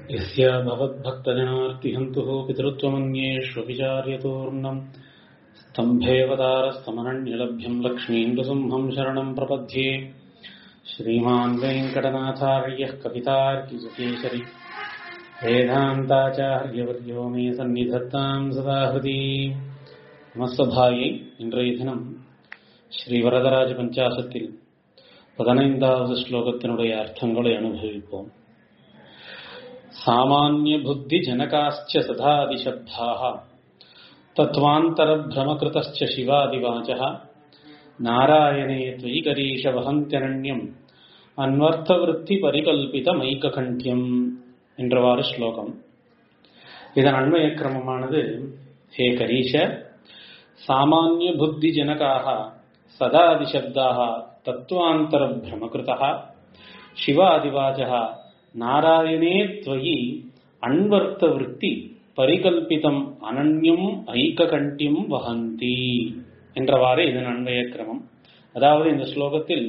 यस्य भवद्भक्तजनार्तिहन्तुः पितृत्वमन्येष्वभिचार्यतोर्णम् स्तम्भेवतारस्तमनन्यलभ्यम् लक्ष्मीन्दुसिंहम् शरणम् प्रपद्ये श्रीमान् वेङ्कटनाथार्यः कवितार्किकेसरि வேதாந்தாச்சாரியவர்யோ மே சந்நிதத்தாம் சதா ஹிருதி நமஸ்தபாயை இன்றைய தினம் ஸ்ரீ வரதராஜ பஞ்சாசத்தில் பதினைந்தாவது ஸ்லோகத்தினுடைய அர்த்தங்களை அனுபவிப்போம் சாமானிய புத்தி ஜனகாச்ச சதாதிசப்தாக தத்வாந்தர பிரமகிருதச்ச சிவாதிவாச்ச நாராயணே त्वयिकरीश वहन्त्यनन्यम् அன்வர்த்தவிருத்தி பரிகல்பிதமைக்ககண்டியம் என்றவாறு ஸ்லோகம் இதன் அண்மைய கிரமமானது ஹே கரீஷ சாமானிய புத்தி ஜனகாக சதாதிசப்தாக தத்துவாந்தர பிரமகிருதா சிவாதிவாச்ச நாராயணே त्वयि அன்வர்த்த விருத்தி பரிகல்பிதம் அனன்யம் ஐக்ககண்டியம் வகந்தி என்றவாறு இதன் அன்வய கிரமம் அதாவது இந்த ஸ்லோகத்தில்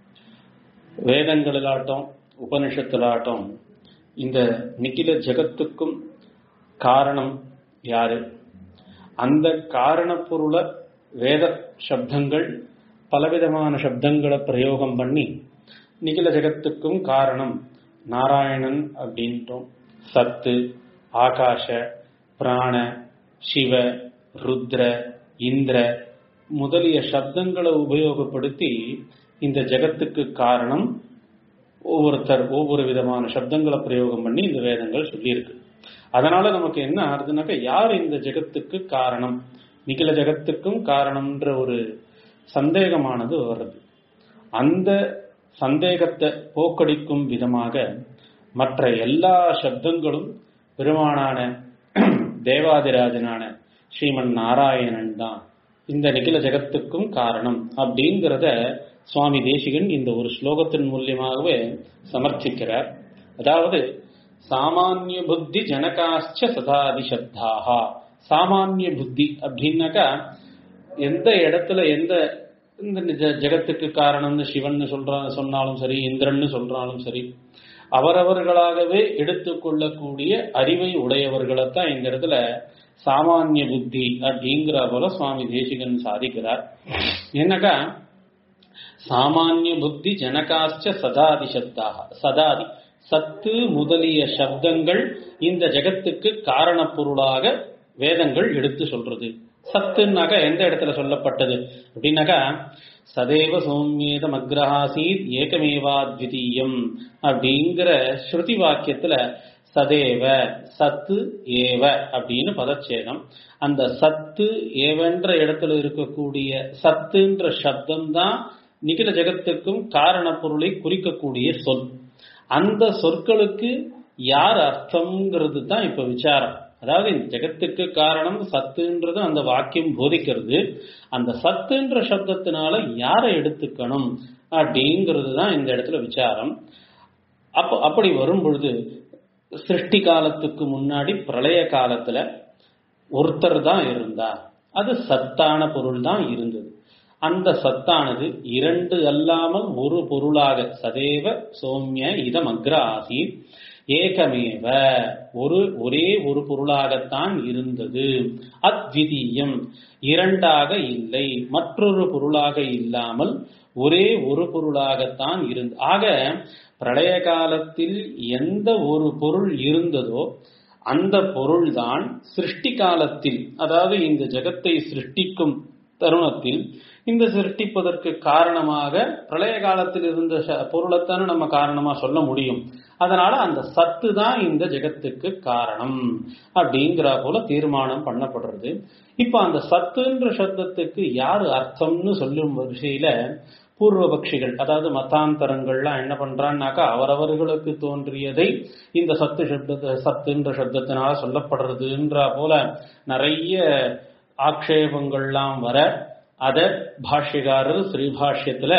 வேதங்களிலாட்டம் உபனிஷத்திலாட்டம் இந்த நிக்கில ஜகத்துக்கும் காரணம் யாரு அந்த காரண பொருள வேத சப்தங்கள் பலவிதமான சப்தங்களை பிரயோகம் பண்ணி நிகில ஜகத்துக்கும் காரணம் நாராயணன் அப்படின்ட்டோம் சத்து ஆகாஷ பிராண சிவ ருத்ர இந்திர முதலிய சப்தங்களை உபயோகப்படுத்தி இந்த ஜகத்துக்கு காரணம் ஒவ்வொருத்தர் ஒவ்வொரு விதமான சப்தங்களை பிரயோகம் பண்ணி இந்த வேதங்கள் சொல்லியிருக்கு அதனால நமக்கு என்ன ஆகுதுனாக்கா யார் இந்த ஜெகத்துக்கு காரணம் நிகில ஜெகத்துக்கும் காரணம்ன்ற ஒரு சந்தேகமானது வருது அந்த சந்தேகத்தை போக்கடிக்கும் விதமாக மற்ற எல்லா சப்தங்களும் பெருமானான தேவாதிராஜனான ஸ்ரீமன் நாராயணன் தான் இந்த நிகில ஜெகத்துக்கும் காரணம் அப்படிங்கிறத சுவாமி தேசிகன் இந்த ஒரு ஸ்லோகத்தின் மூலியமாகவே சமர்ப்பிக்கிறார் அதாவது சாமானிய புத்தி ஜனகாச்ச சதாதிசப்தாக சாமானிய புத்தி அப்படின்னாக்கா எந்த இடத்துல எந்த இந்த ஜெகத்துக்கு காரணம்னு சிவன் சொல்ற சொன்னாலும் சரி இந்திரன்னு சொல்றாலும் சரி அவரவர்களாகவே எடுத்துக்கொள்ளக்கூடிய அறிவை உடையவர்களைத்தான் இந்த இடத்துல சாமானிய புத்தி அப்படிங்கிற போல சுவாமி தேசிகன் சாதிக்கிறார் என்னக்கா சாமானிய புத்தி ஜனகாச்ச சதாதி சப்தாக சதாதி சத்து முதலிய சப்தங்கள் இந்த ஜெகத்துக்கு காரண பொருளாக வேதங்கள் எடுத்து சொல்றது சத்துனாக்கா எந்த இடத்துல சொல்லப்பட்டது அப்படின்னாக்கா சதேவ சௌமியதம் அக்ரஹாசீத் ஏகமேவாத்விதீயம் அப்படிங்கிற ஸ்ருதி வாக்கியத்துல சதேவ சத்து ஏவ அப்படின்னு பதச்சேதம் அந்த சத்து ஏவன்ற இடத்துல இருக்கக்கூடிய சத்துன்ற சப்தம் தான் நிகில ஜெகத்துக்கும் காரண பொருளை குறிக்கக்கூடிய சொல் அந்த சொற்களுக்கு யார் அர்த்தம்ங்கிறது தான் இப்ப விசாரம் அதாவது இந்த ஜெகத்துக்கு காரணம் சத்துன்றது அந்த வாக்கியம் போதிக்கிறது அந்த சத்துன்ற சப்தத்தினால யாரை எடுத்துக்கணும் அப்படிங்கிறது தான் இந்த இடத்துல விசாரம் அப்ப அப்படி வரும் பொழுது சிருஷ்டி காலத்துக்கு முன்னாடி பிரளய காலத்துல ஒருத்தர் தான் இருந்தார் அது சத்தான பொருள் தான் இருந்தது அந்த சத்தானது இரண்டு அல்லாமல் ஒரு பொருளாக சதேவ சோமிய இதம் அக்ர ஆசீத் ஏகமேவ ஒரு ஒரே ஒரு பொருளாகத்தான் இருந்தது அத்விதீயம் இரண்டாக இல்லை மற்றொரு பொருளாக இல்லாமல் ஒரே ஒரு பொருளாகத்தான் இருந்து ஆக பிரளய காலத்தில் எந்த ஒரு பொருள் இருந்ததோ அந்த பொருள்தான் சிருஷ்டி காலத்தில் அதாவது இந்த ஜெகத்தை சிருஷ்டிக்கும் தருணத்தில் இந்த சிருஷ்டிப்பதற்கு காரணமாக பிரளய காலத்தில் இருந்த பொருளைத்தானே நம்ம காரணமா சொல்ல முடியும் அதனால அந்த சத்து தான் இந்த ஜெகத்துக்கு காரணம் அப்படிங்கிற போல தீர்மானம் பண்ணப்படுறது இப்ப அந்த சத்துன்ற சப்தத்துக்கு யாரு அர்த்தம்னு சொல்லும் விஷயில பூர்வ பட்சிகள் அதாவது மத்தாந்தரங்கள்லாம் என்ன பண்றான்னாக்கா அவரவர்களுக்கு தோன்றியதை இந்த சத்து சப்த சத்துன்ற சப்தத்தினால சொல்லப்படுறதுன்ற போல நிறைய ஆக்ஷேபங்கள்லாம் வர அத பாஷ்யக்காரர் ஸ்ரீபாஷ்யத்துல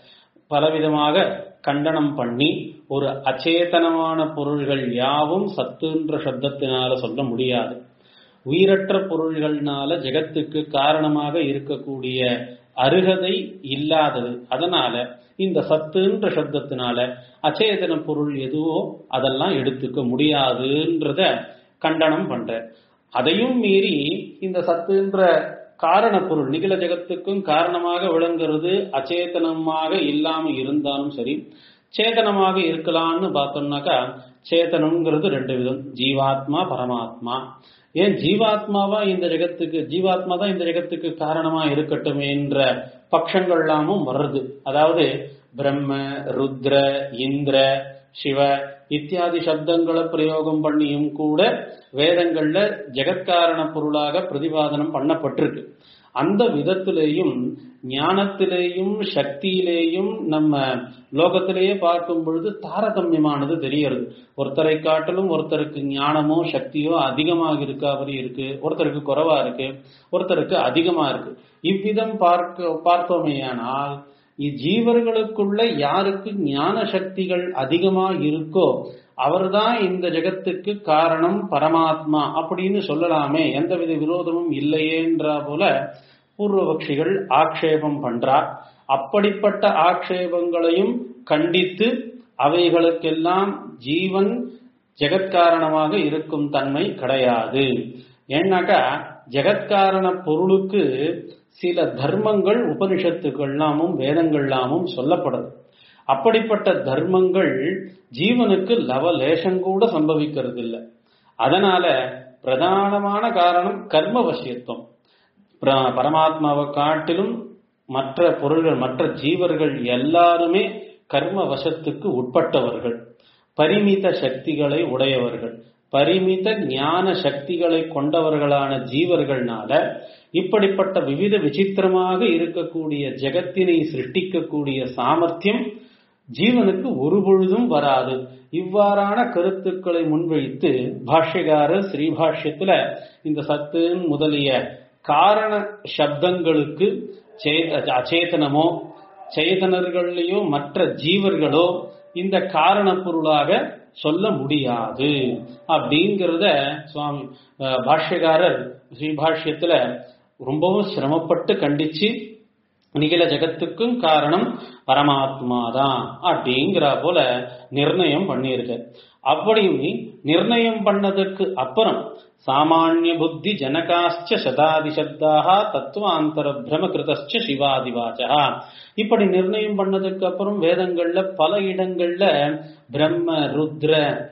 பலவிதமாக கண்டனம் பண்ணி ஒரு அச்சேதனமான பொருள்கள் யாவும் சத்துன்ற சப்தத்தினால சொல்ல முடியாது உயிரற்ற பொருள்கள்னால ஜெகத்துக்கு காரணமாக இருக்கக்கூடிய அருகதை இல்லாதது அதனால இந்த சத்துன்ற சப்தத்தினால அச்சேதன பொருள் எதுவோ அதெல்லாம் எடுத்துக்க முடியாதுன்றத கண்டனம் பண்ற அதையும் மீறி இந்த சத்துன்ற காரண பொருள் நிகில ஜெகத்துக்கும் காரணமாக விளங்குறது அச்சேதனமாக இல்லாம இருந்தாலும் சரி சேதனமாக இருக்கலாம்னு பார்த்தோம்னாக்கா சேதனம்ங்கிறது ரெண்டு விதம் ஜீவாத்மா பரமாத்மா ஏன் ஜீவாத்மாவா இந்த ஜெகத்துக்கு ஜீவாத்மா தான் இந்த ஜெகத்துக்கு காரணமா இருக்கட்டும் என்ற பட்சங்கள் எல்லாமும் வருது அதாவது பிரம்ம ருத்ர இந்திர சிவ இத்தியாதி சப்தங்களை பிரயோகம் பண்ணியும் கூட வேதங்கள்ல ஜெகத்காரண பொருளாக பிரதிபாதனம் பண்ணப்பட்டிருக்கு அந்த விதத்திலேயும் ஞானத்திலேயும் சக்தியிலேயும் நம்ம லோகத்திலேயே பார்க்கும் பொழுது தாரதமியமானது தெரியறது ஒருத்தரை காட்டிலும் ஒருத்தருக்கு ஞானமோ சக்தியோ அதிகமாக இருக்காபடி இருக்கு ஒருத்தருக்கு குறைவா இருக்கு ஒருத்தருக்கு அதிகமா இருக்கு இவ்விதம் பார்க்க பார்த்தோமேயானால் இஜீவர்களுக்குள்ள யாருக்கு ஞான சக்திகள் அதிகமா இருக்கோ அவர்தான் இந்த ஜெகத்துக்கு காரணம் பரமாத்மா அப்படின்னு சொல்லலாமே எந்தவித விரோதமும் இல்லையேன்ற போல பூர்வபக்ஷிகள் ஆக்ஷேபம் பண்றார் அப்படிப்பட்ட ஆக்ஷேபங்களையும் கண்டித்து அவைகளுக்கெல்லாம் ஜீவன் ஜெகத்காரணமாக இருக்கும் தன்மை கிடையாது ஏன்னாக்கா ஜெகத்காரண பொருளுக்கு சில தர்மங்கள் உபனிஷத்துக்கள்லாமும் வேதங்கள்லாமும் சொல்லப்படுது அப்படிப்பட்ட தர்மங்கள் ஜீவனுக்கு லவலேசம் கூட சம்பவிக்கிறது இல்லை அதனால பிரதானமான காரணம் கர்ம வசியத்துவம் பரமாத்மாவை காட்டிலும் மற்ற பொருள்கள் மற்ற ஜீவர்கள் எல்லாருமே கர்ம வசத்துக்கு உட்பட்டவர்கள் பரிமித சக்திகளை உடையவர்கள் பரிமித ஞான சக்திகளை கொண்டவர்களான ஜீவர்கள்னால இப்படிப்பட்ட விவித விசித்திரமாக இருக்கக்கூடிய ஜெகத்தினை சிருஷ்டிக்கக்கூடிய சாமர்த்தியம் ஜீவனுக்கு ஒரு பொழுதும் வராது இவ்வாறான கருத்துக்களை முன்வைத்து பாஷ்யகாரர் ஸ்ரீபாஷ்யத்துல இந்த சத்து முதலிய காரண சப்தங்களுக்கு அச்சேதனமோ சேதனர்களையோ மற்ற ஜீவர்களோ இந்த காரண பொருளாக சொல்ல முடியாது அப்படிங்கிறத சுவாமி பாஷ்யகாரர் ஸ்ரீபாஷ்யத்துல ரொம்பவும் சிரமப்பட்டு கண்டிச்சு நிகில ஜெகத்துக்கும் காரணம் பரமாத்மா தான் அப்படிங்கிற போல நிர்ணயம் பண்ணியிருக்க அப்படி நிர்ணயம் பண்ணதுக்கு அப்புறம் சாமானிய புத்தி ஜனகாச்ச சதாதி சப்தாக தத்துவாந்தர பிரமகிருதச்ச சிவாதிவாச்சா இப்படி நிர்ணயம் பண்ணதுக்கு அப்புறம் வேதங்கள்ல பல இடங்கள்ல பிரம்ம ருத்ர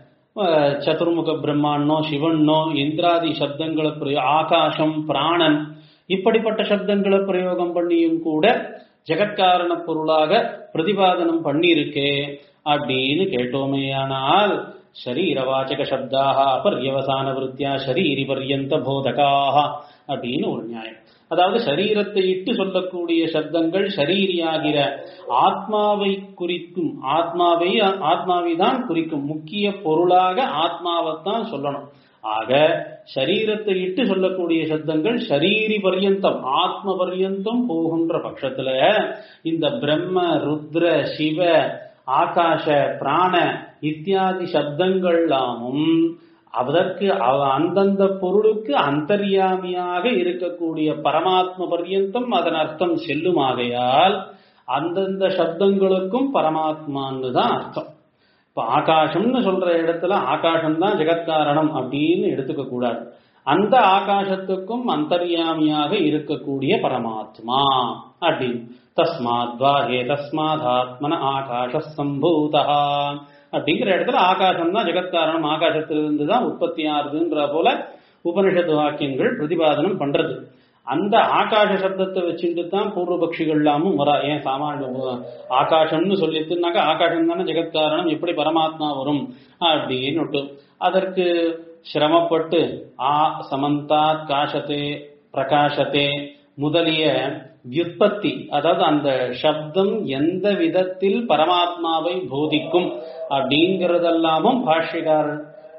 சதுர்முக பிரம்மாண்ணோ சிவன்னோ இந்திராதி சப்தங்களை பிரயோ ஆகாசம் பிராணன் இப்படிப்பட்ட சப்தங்களை பிரயோகம் பண்ணியும் கூட ஜெகத்காரண பொருளாக பிரதிபாதனம் பண்ணியிருக்கே அப்படின்னு கேட்டோமேயானால் ஷரீரவாச்சக சப்தாக அபர்யவசான விருத்தியா ஷரீரி பர்யந்த போதகாக அப்படின்னு ஒரு நியாயம் அதாவது சரீரத்தை இட்டு சொல்லக்கூடிய சப்தங்கள் ஷரீரியாகிற ஆத்மாவை குறிக்கும் ஆத்மாவை ஆத்மாவை தான் குறிக்கும் முக்கிய பொருளாக ஆத்மாவைத்தான் சொல்லணும் ஆக சரீரத்தை இட்டு சொல்லக்கூடிய சப்தங்கள் ஷரீரி பர்யந்தம் ஆத்ம பர்யந்தம் போகின்ற பட்சத்துல இந்த பிரம்ம ருத்ர சிவ ஆகாஷ பிராண இத்தியாதி சப்தங்கள்லாமும் அதற்கு அந்தந்த பொருளுக்கு அந்தர்யாமியாக இருக்கக்கூடிய பரமாத்ம பர்யந்தம் அதன் அர்த்தம் செல்லுமாகையால் அந்தந்த சப்தங்களுக்கும் பரமாத்மான்னு தான் அர்த்தம் இப்ப ஆகாசம்னு சொல்ற இடத்துல ஆகாசம் தான் ஜெகத்காரணம் அப்படின்னு எடுத்துக்க கூடாது அந்த ஆகாசத்துக்கும் அந்தர்யாமியாக இருக்கக்கூடிய பரமாத்மா அப்படின்னு தஸ்மாத் வாஹே தஸ்மாத் ஆத்மன ஆகாஷ சம்பூதா அப்படிங்கிற இடத்துல ஆகாசம் தான் ஜெகத்காரணம் ஆகாசத்திலிருந்து தான் உற்பத்தி ஆறுதுன்ற போல உபனிஷத்து வாக்கியங்கள் பிரதிபாதனம் பண்றது அந்த ஆகாஷ சப்தத்தை வச்சுட்டு தான் பூர்வபக்ஷிகள் எல்லாமும் வரா ஏன் சாமானிய ஆகாசம்னு சொல்லிட்டுனாக்கா ஆகாசம் தானே ஜெகத்காரணம் எப்படி பரமாத்மா வரும் அப்படின்னு அதற்கு சிரமப்பட்டு ஆ சமந்தாத் காஷத்தே பிரகாசத்தே முதலிய வியுற்பத்தி அதாவது அந்த சப்தம் எந்த விதத்தில் பரமாத்மாவை போதிக்கும் அப்படிங்கறதெல்லாமும் பாஷ்யக்காரர்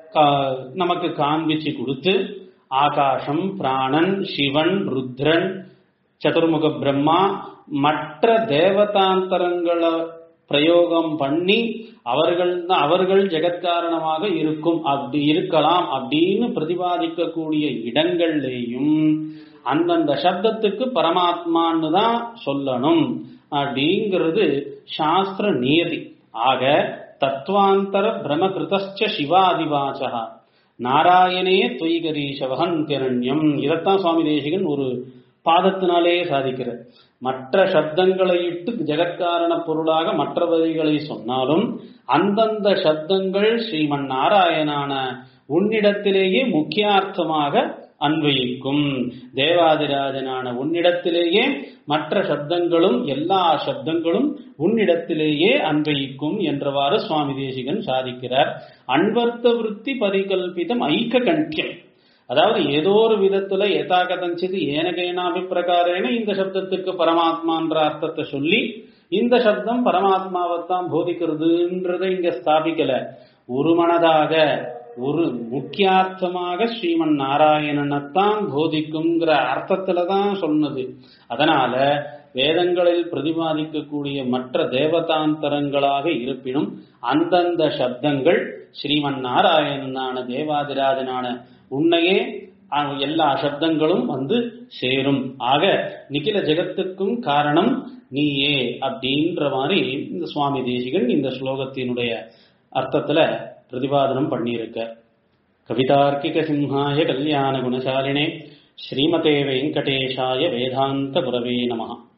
நமக்கு காண்பிச்சு கொடுத்து ஆகாசம் பிராணன் சிவன் ருத்ரன் சதுர்முக பிரம்மா மற்ற தேவதாந்தரங்களை பிரயோகம் பண்ணி அவர்கள் அவர்கள் ஜெகத்காரணமாக இருக்கும் அப்படி இருக்கலாம் அப்படின்னு பிரதிபாதிக்கக்கூடிய இடங்கள்லேயும் அந்தந்த சப்தத்துக்கு பரமாத்மான்னு தான் சொல்லணும் அப்படிங்கிறது சாஸ்திர நியதி ஆக தத்வாந்தர பிரமகிருதச்ச சிவாதிவாச்சா நாராயணே தொய்கரீஷவகன் திரண்யம் இதைத்தான் சுவாமி தேசிகன் ஒரு பாதத்தினாலே சாதிக்கிறார் மற்ற சப்தங்களை இட்டு ஜெகத்காரண பொருளாக மற்ற வரிகளை சொன்னாலும் அந்தந்த சப்தங்கள் ஸ்ரீமன் நாராயணான உன்னிடத்திலேயே முக்கியார்த்தமாக அன்வயிக்கும் தேவாதிராஜனான உன்னிடத்திலேயே மற்ற சப்தங்களும் எல்லா சப்தங்களும் உன்னிடத்திலேயே அன்வயிக்கும் என்றவாறு சுவாமி தேசிகன் சாதிக்கிறார் அன்வர்த்த விருத்தி பரிகல்பிதம் ஐக்க கண்டியம் அதாவது ஏதோ ஒரு விதத்துல ஏதா கதஞ்சிது ஏனகேனாபிப்பிரகாரேன இந்த சப்தத்துக்கு பரமாத்மான்ற அர்த்தத்தை சொல்லி இந்த சப்தம் பரமாத்மாவைத்தான் போதிக்கிறதுன்றதை இங்க ஸ்தாபிக்கல ஒரு மனதாக ஒரு முக்கியார்த்தமாக ஸ்ரீமன் நாராயணனைத்தான் போதிக்குங்கிற அர்த்தத்துல தான் சொன்னது அதனால வேதங்களில் பிரதிபாதிக்கக்கூடிய மற்ற தேவதாந்தரங்களாக இருப்பினும் அந்தந்த சப்தங்கள் ஸ்ரீமன் நாராயணனான தேவாதிராஜனான உன்னையே எல்லா சப்தங்களும் வந்து சேரும் ஆக நிகில ஜெகத்துக்கும் காரணம் நீயே அப்படின்ற மாதிரி இந்த சுவாமி தேசிகன் இந்த ஸ்லோகத்தினுடைய அர்த்தத்துல பிரதிபாதனம் பண்ணியிருக்க கவிதார்க்கிக சிம்ஹாய கல்யாண குணசாலினே ஸ்ரீமதே வெங்கடேஷாய வேதாந்த குரவே நமஹா